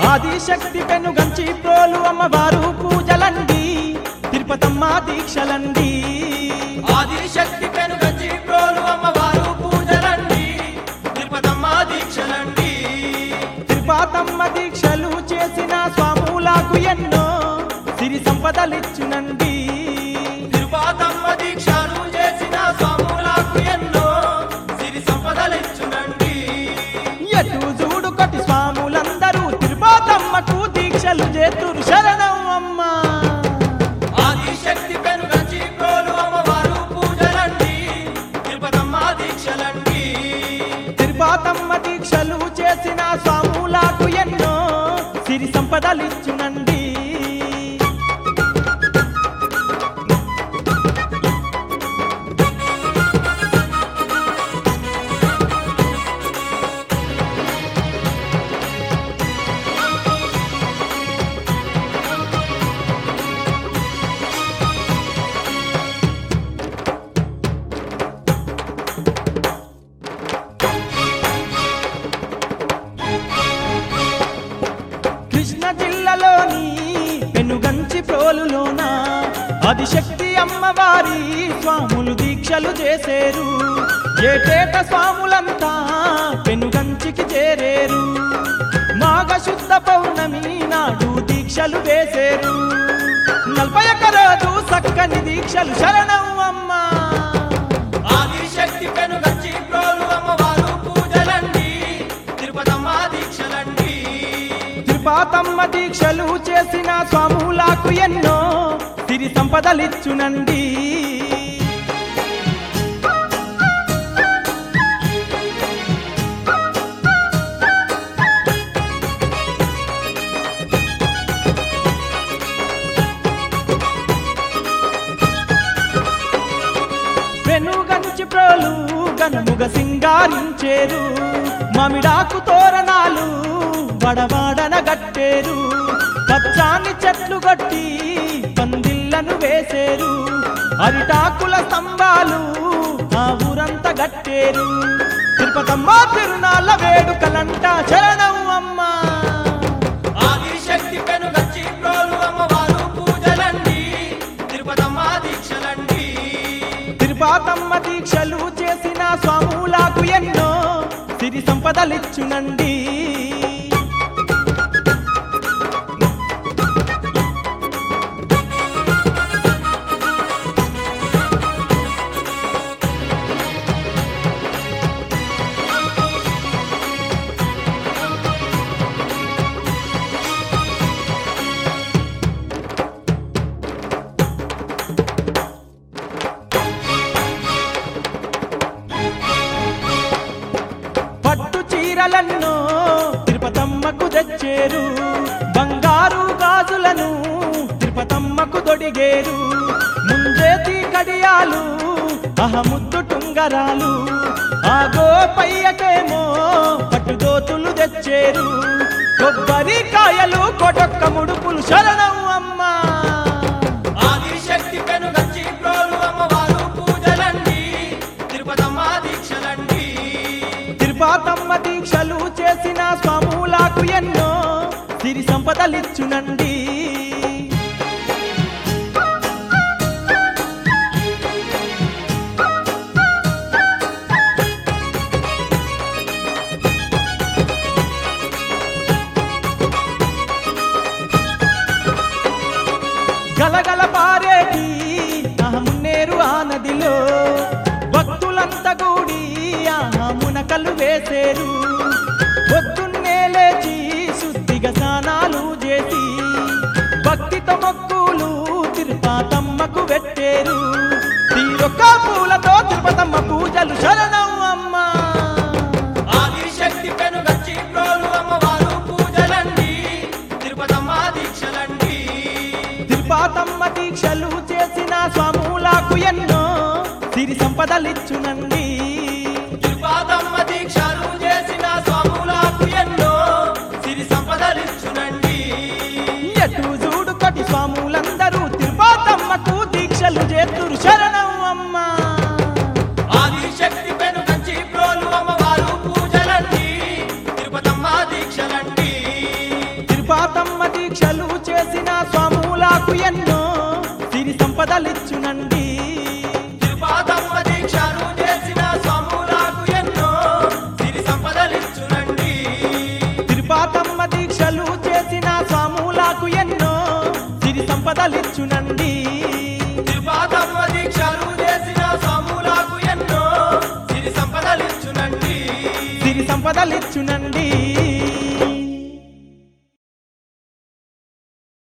ఆదిశక్తి పెనుగంచి ప్రోలు అమ్మవారు పూజలండి తిరుపతమ్మ దీక్షలండి ఆదిశక్తి పెనుగంచి ప్రోలు అమ్మవారు పూజలండి తిరుపతమ్మ దీక్షలండి తిరుపతమ్మ దీక్షలు చేసిన స్వాములకు ఎన్నో సిరి సంపదలిచ్చునండి తిరుపతమ్మ దీక్షలు చేసిన స్వాములకు ఎన్నో సిరి సంపదలిచ్చునండి ఎటు చూడు కొట్టి స్వాములందరూ తిరుపతమ్మకు దీక్షలు చేతురు శరణం అమ్మ ఆదిశక్తి పెనుగంచి ప్రోలు అమ్మవారు పూజలండి తిరుపతమ్మ దీక్షలండి తిరుపతమ్మ దీక్షలు చేసిన స్వాములకు ఎన్నో సిరి సంపదలిచ్చునండి కృష్ణ జిల్లాలోని పెనుగంచి ప్రోలులోన ఆదిశక్తి అమ్మవారి స్వాములు దీక్షలు చేసేరు ఏటేట స్వాములంతా పెనుగంచికి చేరేరు మాఘ శుద్ధ పౌర్ణమి నాడు దీక్షలు వేసేరు నలభై ఒక్క రోజు చక్కని దీక్షలు శరణం అమ్మా ఆదిశక్తి పెనుగంచి ప్రోలు అమ్మవారు పూజలండి తిరుపతమ్మ దీక్షలండి త్రిపాతమ్మ దీక్షలు చేసిన స్వాములకు ఎన్నో సిరి సంపదలిచ్చునండి వెనుగంచి ప్రోలు గనముగ సింగారించేరు మామిడాకు తోరణాలు వడవాడన గట్టేరు పచ్చాని చెట్లు గట్టి పందిళ్లను వేసేరు అరిటాకుల స్తంభాలు ఆ ఊరంతా గట్టేరు తిరుపతమ్మ తిరునాళ్ళ వేడుకలంట శరణం అమ్మా ఆదిశక్తి పెనుగంచి ప్రోలు అమ్మవారు పూజలండి తిరుపతమ్మ దీక్షలండి తిరుపాతమ్మ దీక్షలు చేసిన స్వాములకు ఎన్నో సిరి సంపదలిచ్చునండి పట్టు చీరలన్నో తిరుపతమ్మకు తెచ్చేరు బంగారు గాజులను తిరుపతమ్మకు దొడిగేరు ముంజేతి కడియాలు అహముద్దు టుంగరాలు ఆగో పయ్యకేమో పట్టుదోతులు తెచ్చేరు కొబ్బరికాయలు కొటొక్క ముడుపులు శరణం అమ్మా ఆదిశక్తి పెనుగంచి ప్రోలు అమ్మవారు పూజలండి తిరుపతమ్మ దీక్షలండి తిరుపాతమ్మ దీక్షలు చేసిన స్వాములకు ఎన్నో సిరి సంపదలిచ్చునండి గలగల పారేటి ఆ మున్నేరు ఆ నదిలో భక్తులంతా కూడి ఆ మునకలు వేసేరు పొద్దున్నే లేచి శుద్ధిగా స్నానాలు చేసి భక్తితో మొక్కులు తిరుపతమ్మకు పెట్టేరు తీరొక్క పూలతో తిరుపతమ్మ పూజలు శరణం అమ్మా ఆదిశక్తి పెనుగంచి ప్రోలు అమ్మవారు పూజలండి తిరుపతమ్మ దీక్షలండి తిరుపాతమ్మ దీక్షలు చేసిన స్వాములకు ఎన్నో సిరి సంపదలిచ్చునండి తిరుపతమ్మ దీక్షలు చేసిన స్వాములకు ఎన్నో సిరి సంపదలిచ్చునండి ఎటు చూడు కొటి స్వాములందరూ తిరుపాతమ్మకు దీక్షలు చేతురు శరణం అమ్మా ఆదిశక్తి పెనుగంచి ప్రోలు అమ్మవారు పూజలండి తిరుపతమ్మ దీక్షలండి స్వాములకు ఎన్నో సిరి సంపదలిచ్చునండి తిరుపాతమ్మ దీక్షను చేసిన స్వాములకు ఎన్నో సిరి సంపదలిచ్చునండి తిరుపాతమ్మ దీక్షలు చేసిన స్వాములకు ఎన్నో సిరి సంపదలిచ్చునండి తిరుపాతమ్మ దీక్షను చేసిన స్వాములకు ఎన్నో సిరి సంపదలిచ్చునండి సిరి సంపదలిచ్చునండి